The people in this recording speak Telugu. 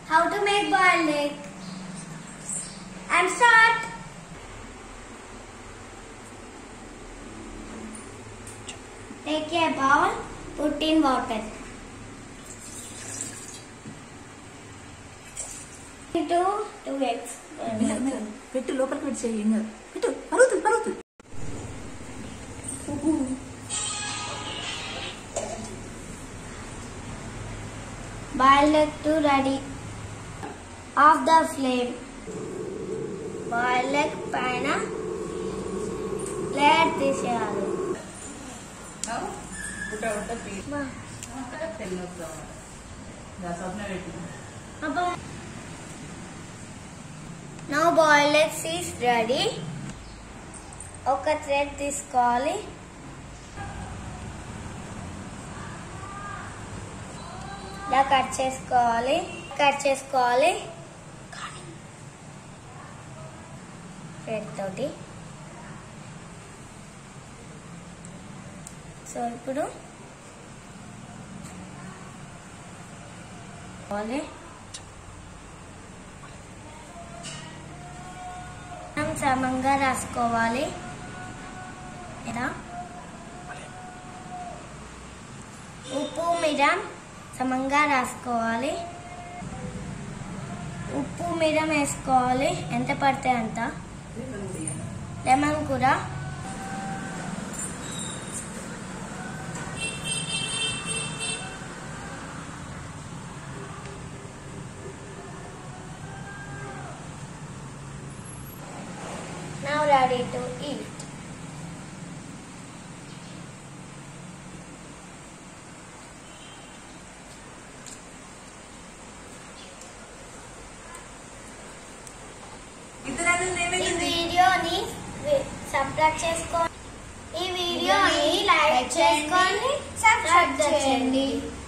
How to make boiled egg. And start. Take a bowl, put in water. Into two eggs. మెల్ల- మెల్ల. పెట్టు లోపలికి పెట్టి చేయి ఏం కాదు పెట్టు పరుగుతుంది పరుగుతుంది Boiled egg to ready. Off the flame. Boiled egg పైన లేయర్ తీసేయాలి పుట్ట పుట్ట తెల్లొద్దాం స్వప్న పెట్టింది అబ్బా. Now boiled eggs is ready. ఒక థ్రెడ్ తీసుకోవాలి ఇలా కట్ చేసుకోవాలి కట్ చేసుకోవాలి థ్రెడ్ తోటి సో ఇప్పుడు కావాలి మనం సమంగా రాసుకోవాలి ఇలా ఉప్పు మిరం సమంగా రాసుకోవాలి ఉప్పు మిరం వేసుకోవాలి ఎంత పడితే అంత లెమన్ కూడా Now ready to eat. ఇద్దరు ఈ ఏమైంది వీడియోని సబ్స్క్రైబ్ చేసుకోండి ఈ వీడియోని లైక్ చేసుకోండి సబ్స్క్రైబ్ చేయండి